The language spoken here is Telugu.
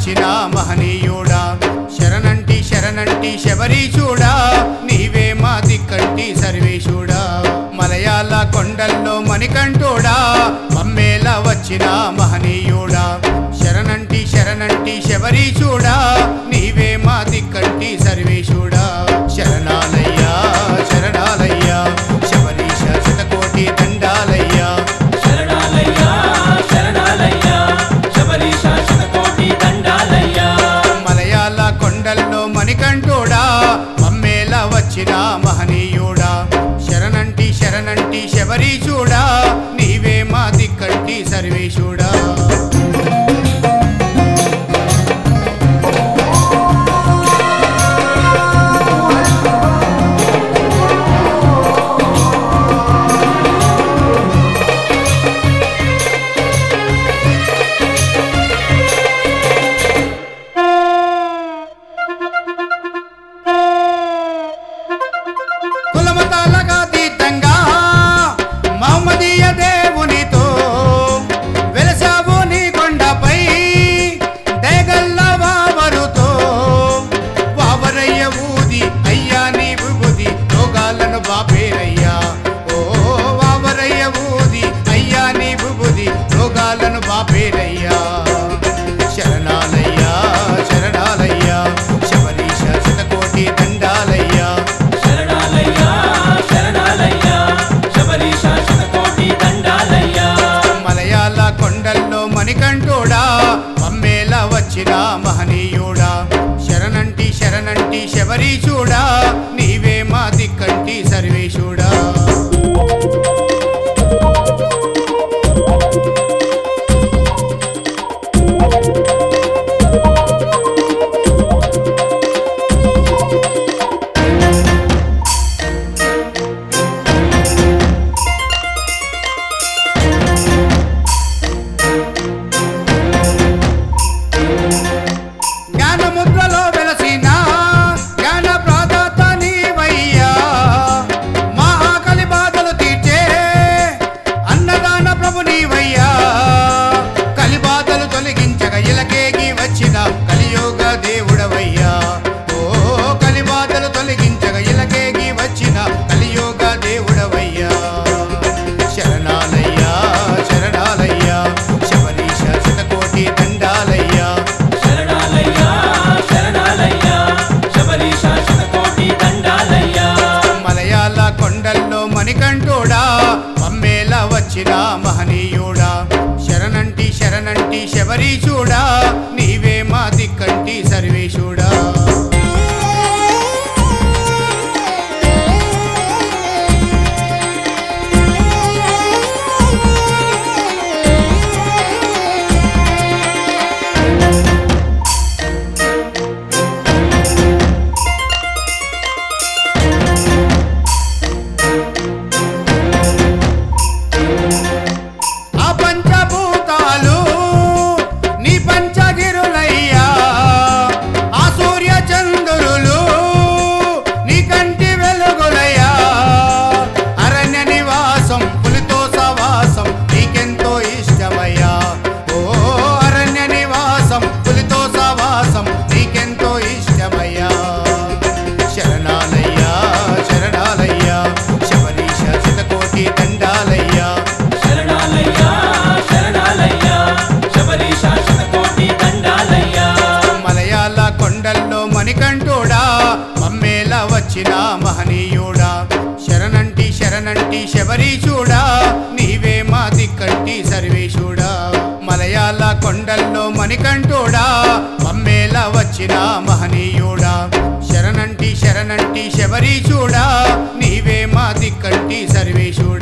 వచ్చిన మహనీయుడా శరణంటి శరణంటి శబరీశుడా నీవే మా దిక్కంటి సర్వేశుడా మలయాళ కొండల్లో మణికంఠుడా మమ్మేల వచ్చిన మహనీయుడా శరణంటి శరణంటి శబరీశుడా నీవే మా దిక్కంటి సర్వేశుడా శరణాలయ్యా శరణాలయ్యా శబరీశ శతకోటి దండాలయ్యా శరణాలయ్యా శరణాలయ్యా శబరీష శతకోటి దండాలయ్యా మలయాళ కొండల్లో మణికంఠుడా మమ్మేల వచ్చిన మహనీయుడా శరణంటి శరణంటి శబరీశుడా నీవే మా దిక్కంటి సర్వేశుడా కులమతాలగా తీర్థంగా మహమ్మదీయ దేవునితో వెలసావు నీ కొండపై దేగల్ల వావరుతో వావరయ్య ఊది అయ్యా నీ విభూది రోగాలను బాపేరయ్యా ఓ వావరయ్య ఊది అయ్యా నీ విభూది రోగాలను బాపేరయ్యా శరణాలయ్యా శరణాలయ్యా శబరీశ శతకోటి దండాలయ్యా శరణాలయ్యా శరణాలయ్యా శబరీష శతకోటి దండాలయ్యా మలయాళ కొండల్లో మణికంఠుడా మమ్మేల వచ్చిన మహనీయుడా శరణంటి శరణంటి శబరీశుడా నీవే మా దిక్కంటి సర్వేశుడా జ్ఞానముద్రలో వెలసిన జ్ఞాన ప్రదాత నీవయ్యా మా ఆకలి బాధలు తీర్చే అన్నదాన ప్రభు నీవయ్యా కలి బాధలు తొలగించగా ఇలకేగి వచ్చిన కలియోగ దేవుడవయ్యా ఓ కలి బాధలు తొలగించగా ఇలకేగి వచ్చిన కలియోగ దేవుడవయ్యా శరణాలయ్యా శరణాలయ్యా శబరీశ శతకోటి దండాలయ్యా శరణాలయ్యా శరణాలయ్యా శబరీష శతకోటి దండాలయ్యా మలయాళ కొండల్లో మణికంఠుడా మమ్మేల వచ్చిన మహనీయుడా శరణంటి శరణంటి శబరీశుడా నీవే మా దిక్కంటి సర్వేశుడా ఆ పంచభూతాలు నీ పంచగిరులయ్యా ఆ సూర్య చంద్రులు నీ కంటి వెలుగులయ్యా అరణ్య నివాసం పులితో సవాసం నీకెంతో ఇష్టమయ్యా ఓ అరణ్య నివాసం పులితో సవాసం నీకెంతో ఇష్టమయ్యా శరణాలయ్యా శరణాలయ్యా శబరీశ శతకోటి దండాలయ్యా శరణాలయ్యా శరణాలయ్యా శబరీష శతకోటి దండాలయ్యా మలయాళ కొండల్లో మణికంఠుడా మమ్మేల వచ్చిన మహనీయుడా శరణంటి శరణంటి శబరీశుడా నీవే మా దిక్కంటి సర్వేశుడా మలయాళ కొండల్లో మణికంఠుడా మమ్మేల వచ్చిన మహనీయుడా శరణంటి శరణంటి శబరీశుడా నీవే మా దిక్కంటి సర్వేశుడా